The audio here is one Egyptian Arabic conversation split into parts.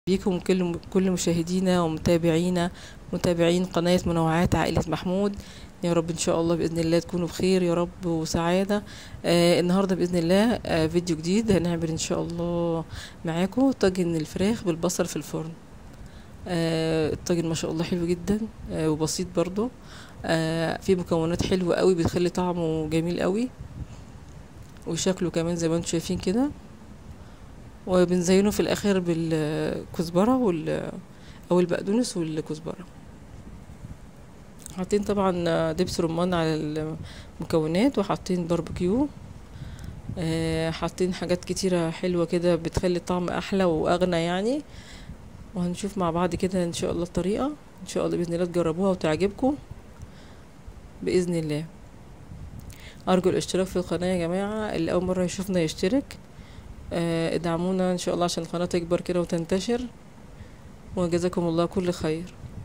بيكم كل كل مشاهدينا ومتابعينا متابعين قناة منوعات عائلة محمود يا رب ان شاء الله باذن الله تكونوا بخير يا رب وسعاده آه النهارده باذن الله آه فيديو جديد هنعمل ان شاء الله معاكم طاجن الفراخ بالبصل في الفرن آه الطاجن ما شاء الله حلو جدا آه وبسيط برضو آه فيه مكونات حلوه قوي بتخلي طعمه جميل قوي وشكله كمان زي ما انتم شايفين كده وبنزينه في الاخر بالكزبره وال او البقدونس والكزبره حاطين طبعا دبس رمان على المكونات وحاطين باربيكيو آه حاطين حاجات كتيرة حلوة كده بتخلي الطعم أحلى وأغنى يعني وهنشوف مع بعض كده إن شاء الله الطريقة إن شاء الله بإذن الله تجربوها وتعجبكم بإذن الله أرجو الاشتراك في القناة يا جماعة اللي أول مرة يشوفنا يشترك آه ادعمونا إن شاء الله عشان القناة تكبر كده وتنتشر وجزاكم الله كل خير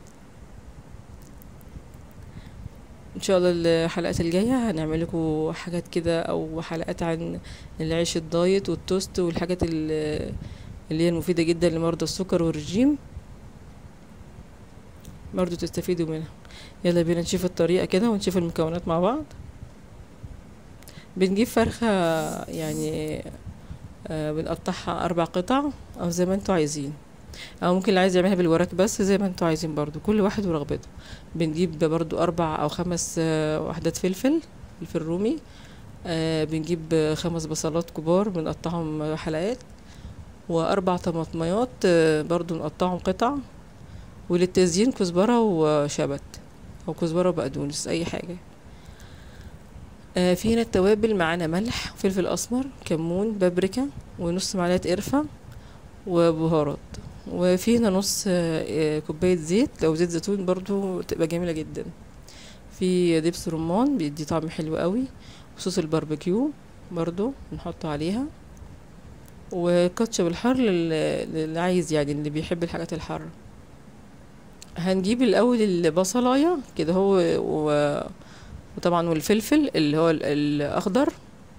ان شاء الله الحلقات الجايه هنعمل لكم حاجات كده او حلقات عن العيش الدايت والتوست والحاجات اللي هي المفيده جدا لمرضى السكر والرجيم برضو تستفيدوا منها يلا بينا نشوف الطريقه كده ونشوف المكونات مع بعض بنجيب فرخه يعني آه بنقطعها اربع قطع او زي ما انتوا عايزين او ممكن اللي عايز يعملها بالوراك بس زي ما انتوا عايزين برضو كل واحد ورغبته بنجيب برضو اربع او خمس وحدات فلفل فلفل رومي آه بنجيب خمس بصلات كبار بنقطعهم حلقات واربع طماطميات آه برضو نقطعهم قطع وللتزيين كزبرة وشبت او كزبرة وبقدونس اي حاجة آه في هنا التوابل معانا ملح فلفل اسمر كمون بابريكا ونص معلقة قرفة وبهارات وفي هنا نص كوباية زيت لو زيت زيتون برضو تبقى جميلة جدا في دبس رمان بيدي طعم حلو قوي وصوص الباربيكيو برضو بنحطه عليها وكاتشب الحار للي عايز يعني اللي بيحب الحاجات الحارة هنجيب الاول البصلاية كده هو و... وطبعا والفلفل اللي هو الاخضر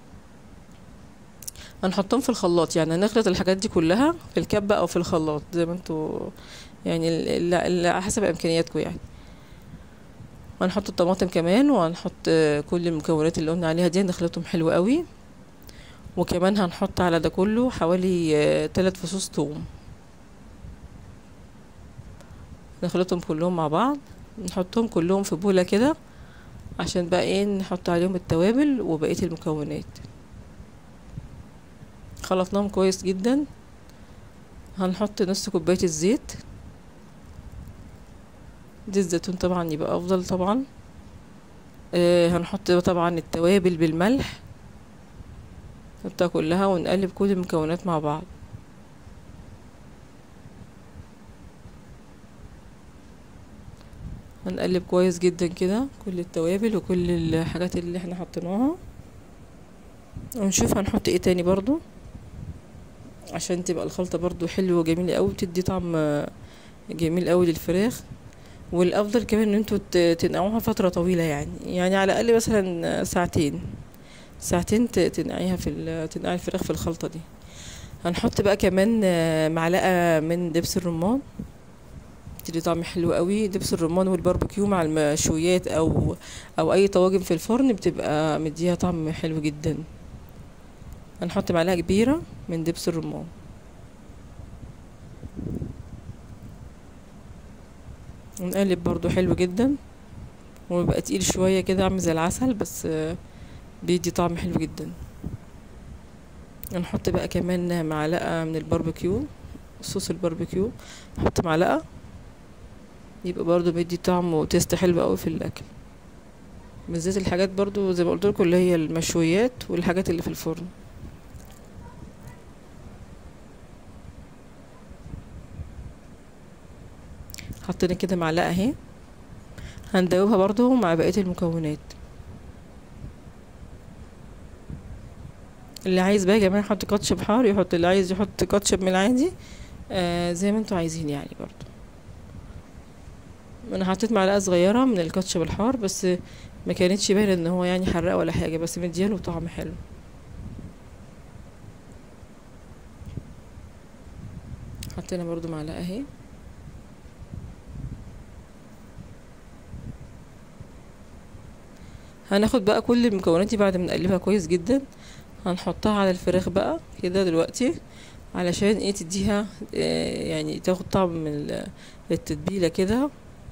هنحطهم في الخلاط يعني هنخلط الحاجات دي كلها في الكبة او في الخلاط زي ما انتوا يعني على حسب امكانياتكم يعني وهنحط الطماطم كمان وهنحط كل المكونات اللي قلنا عليها دي نخلطهم حلو قوي وكمان هنحط على ده كله حوالي تلات فصوص توم نخلطهم كلهم مع بعض نحطهم كلهم في بولة كده عشان بقى ايه نحط عليهم التوابل وبقية المكونات خلطناهم كويس جدا هنحط نص كوباية الزيت زيت زيتون طبعا يبقى افضل طبعا آه هنحط طبعا التوابل بالملح نحطها كلها ونقلب كل المكونات مع بعض هنقلب كويس جدا كده كل التوابل وكل الحاجات اللي احنا حطيناها ونشوف هنحط ايه تاني برضو عشان تبقى الخلطة برضو حلوة وجميلة قوي بتدي طعم جميل قوي للفراخ والافضل كمان ان انتوا تنقعوها فترة طويلة يعني يعني على الاقل مثلا ساعتين ساعتين تنقعيها في تنقعي الفراخ في الخلطة دي هنحط بقى كمان معلقة من دبس الرمان بتدي طعم حلو قوي دبس الرمان والباربيكيو مع المشويات او او اي طواجن في الفرن بتبقى مديها طعم حلو جدا هنحط معلقه كبيره من دبس الرمان ونقلب برضو حلو جدا ويبقى تقيل شويه كده عامل زي العسل بس بيدي طعم حلو جدا هنحط بقى كمان معلقه من الباربيكيو صوص الباربيكيو نحط معلقه يبقى برضو بيدي طعم وتيست حلو قوي في الاكل بالذات الحاجات برضو زي ما قلت لكم اللي هي المشويات والحاجات اللي في الفرن حطينا كده معلقه اهي هندوبها برضو مع بقيه المكونات اللي عايز بقى كمان يحط كاتشب حار يحط اللي عايز يحط كاتشب من العادي آه زي ما انتوا عايزين يعني برضو انا حطيت معلقه صغيره من الكاتشب الحار بس ما كانتش باينه ان هو يعني حراق ولا حاجه بس مدياله طعم حلو حطينا برضو معلقة اهي هناخد بقى كل المكونات دي بعد ما نقلبها كويس جدا هنحطها على الفراخ بقى كده دلوقتي علشان ايه تديها آه يعني تاخد طعم من ال- التتبيلة كده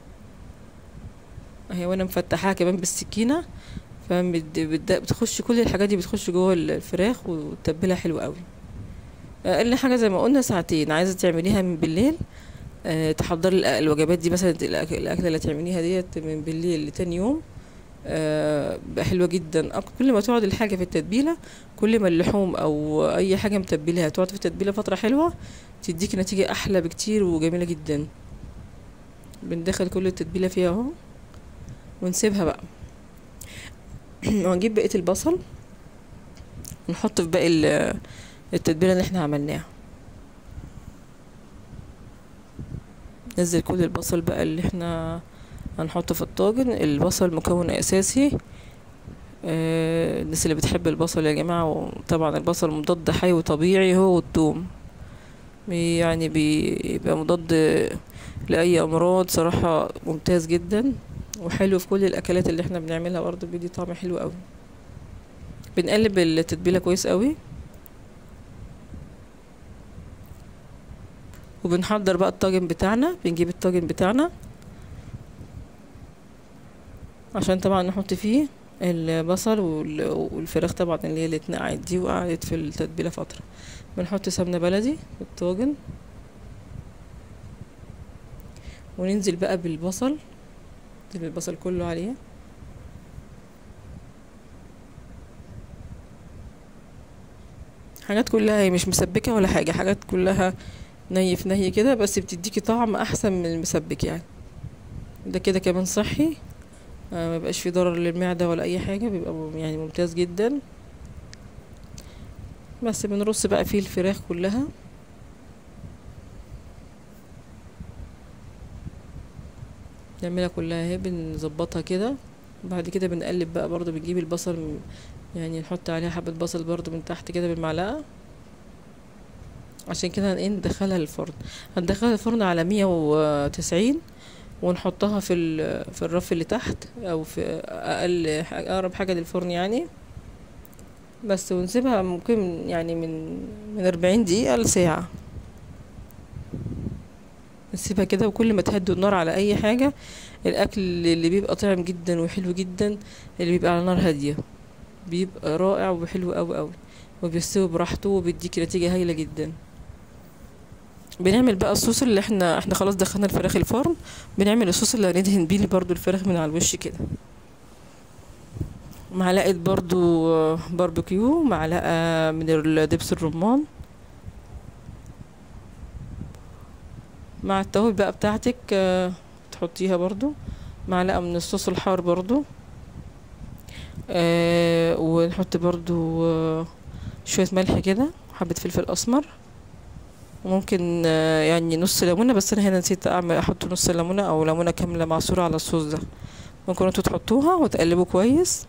اهي وانا مفتحاها كمان بالسكينة فبتخش كل الحاجات دي بتخش جوه الفراخ وتتبلها حلو قوي اقل حاجه زي ما قلنا ساعتين عايزه تعمليها من بالليل أه تحضري الأ- الوجبات دي مثلا الأك- الاكله اللي تعمليها ديت من بالليل لتاني يوم أه بقى حلوه جدا أك- كل ما تقعد الحاجه في التتبيله كل ما اللحوم او اي حاجه متبلها تقعد في التتبيله فتره حلوه تديكي نتيجه احلى بكتير وجميله جدا بندخل كل التتبيله فيها اهو ونسيبها بقى وهنجيب بقيه البصل نحط في باقي ال- التتبيله اللي احنا عملناها نزل كل البصل بقى اللي احنا هنحطه في الطاجن البصل مكون اساسي آه، الناس اللي بتحب البصل يا جماعه طبعا البصل مضاد حيوي طبيعي هو والثوم بي- يعني بيبقى مضاد لاي امراض صراحه ممتاز جدا وحلو في كل الاكلات اللي احنا بنعملها برضه بيدي طعم حلو قوي بنقلب التتبيله كويس قوي وبنحضر بقى الطاجن بتاعنا بنجيب الطاجن بتاعنا عشان طبعا نحط فيه البصل وال- والفراخ طبعا اللي هي اللي اتنقعت دي وقعدت في التتبيله فتره بنحط سمنه بلدي في الطاجن وننزل بقى بالبصل ننزل البصل كله عليه حاجات كلها هي مش مسبكه ولا حاجه حاجات كلها ني في ني كده بس بتديكي طعم احسن من المسبك يعني ده كده كمان صحي آه، ما يبقاش فيه ضرر للمعده ولا اي حاجه بيبقى م- يعني ممتاز جدا بس بنرص بقى فيه الفراخ كلها نعملها كلها اهي بنظبطها كده بعد كده بنقلب بقى برضو بنجيب البصل م- يعني نحط عليها حبة بصل برضو من تحت كده بالمعلقة عشان كده ايه ندخلها الفرن هندخلها الفرن على مية وتسعين ونحطها في ال- في الرف اللي تحت او في اقل ح- اقرب حاجة للفرن يعني بس ونسيبها ممكن يعني من من أربعين دقيقة لساعة نسيبها كده وكل ما تهدوا النار على اي حاجة الاكل اللي بيبقى طعم جدا وحلو جدا اللي بيبقى على نار هادية بيبقى رائع وحلو قوي قوي وبيستوي براحته وبيديك نتيجة هايلة جدا بنعمل بقى الصوص اللي احنا احنا خلاص دخلنا الفراخ الفرن بنعمل الصوص اللي هندهن بيه برضو الفراخ من على الوش كده معلقة برضو آه، باربيكيو معلقة من الدبس الرمان مع التوابل بقى بتاعتك آه، تحطيها برضو معلقة من الصوص الحار برضو آه ونحط برضو آه شوية ملح كده حبة فلفل أسمر وممكن آه يعني نص ليمونة بس أنا هنا نسيت أعمل أحط نص ليمونة أو ليمونة كاملة معصورة على الصوص ده ممكن انتوا تحطوها وتقلبوا كويس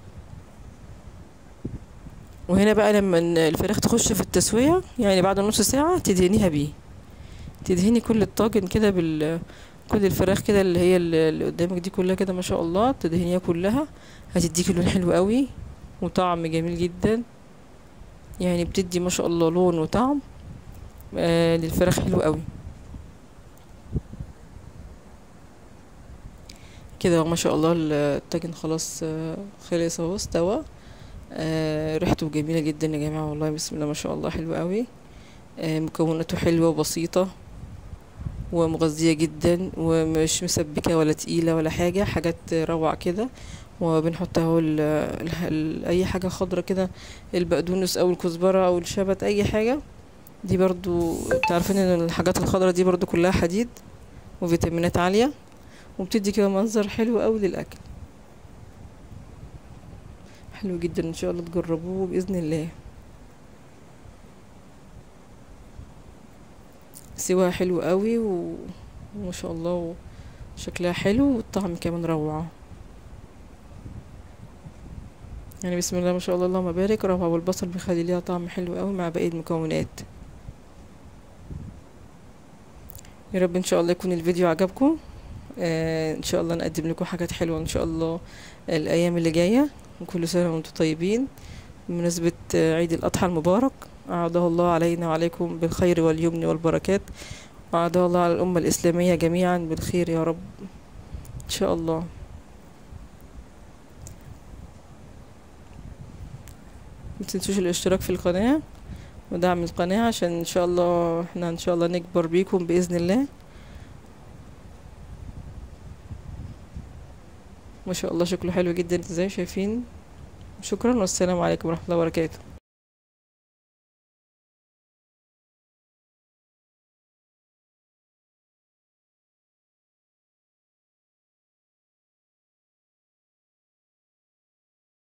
وهنا بقى لما الفراخ تخش في التسوية يعني بعد نص ساعة تدهنيها بيه تدهني كل الطاجن كده بال كل الفراخ كده اللي هي اللي قدامك دي كلها كده ما شاء الله تدهنيها كلها هتديكي لون حلو قوي وطعم جميل جدا يعني بتدي ما شاء الله لون وطعم آه للفراخ حلو قوي كده ما شاء الله الطاجن خلاص آه خلص اهو استوى آه ريحته جميلة جدا يا جماعة والله بسم الله ما شاء الله حلو قوي آه مكوناته حلوة وبسيطة ومغذية جدا ومش مسبكة ولا تقيلة ولا حاجة حاجات روعة كده وبنحط اهو ال- ال- ال- اي حاجة خضرة كده البقدونس او الكزبرة او الشبت اي حاجة دي برضو تعرفين ان الحاجات الخضرة دي برضو كلها حديد وفيتامينات عالية وبتدي كده منظر حلو قوي للاكل حلو جدا ان شاء الله تجربوه باذن الله سواها حلو قوي و- وما شاء الله شكلها حلو والطعم كمان روعة يعني بسم الله ما شاء الله اللهم بارك روعة والبصل بيخلي ليها طعم حلو قوي مع باقي المكونات يا رب ان شاء الله يكون الفيديو عجبكم آه ان شاء الله نقدم لكم حاجات حلوه ان شاء الله الايام اللي جايه وكل سنه وانتم طيبين بمناسبه آه، عيد الاضحى المبارك أعاده الله علينا وعليكم بالخير واليمن والبركات وأعاده الله على الأمة الإسلامية جميعا بالخير يا رب إن شاء الله متنسوش الاشتراك في القناة ودعم القناة عشان إن شاء الله احنا إن شاء الله نكبر بيكم بإذن الله ما شاء الله شكله حلو جدا ازاي شايفين شكرا والسلام عليكم ورحمة الله وبركاته